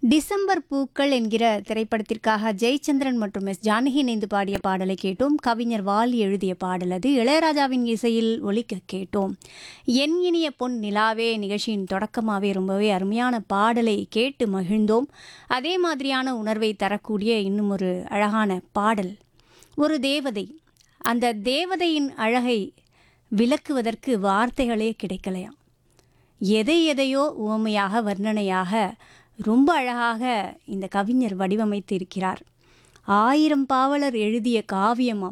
December பூக்கள் என்கிற திரைப்படத்திற்காக ஜெயச்சந்திரன் மற்றும் எஸ் ஜானகி இணைந்து பாடிய பாடலை கேட்டோம் கவிஞர் வாலி எழுதிய பாடல் அது இளையராஜாவின் இசையில் ஒலிக்க கேட்டோம் என் இனிய பொன் நிலாவே நிகழ்ச்சியின் தொடக்கமாகவே ரொம்பவே அருமையான பாடலை கேட்டு மகிழ்ந்தோம் அதே மாதிரியான உணர்வை தரக்கூடிய இன்னும் ஒரு அழகான பாடல் ஒரு தேவதை அந்த தேவதையின் அழகை விளக்குவதற்கு வார்த்தைகளே கிடைக்கலையாம் எதை எதையோ உவமையாக வர்ணனையாக ரொம்ப அழகாக இந்த கவிஞர் வடிவமைத்து இருக்கிறார் ஆயிரம் பாவலர் எழுதிய காவியமாம்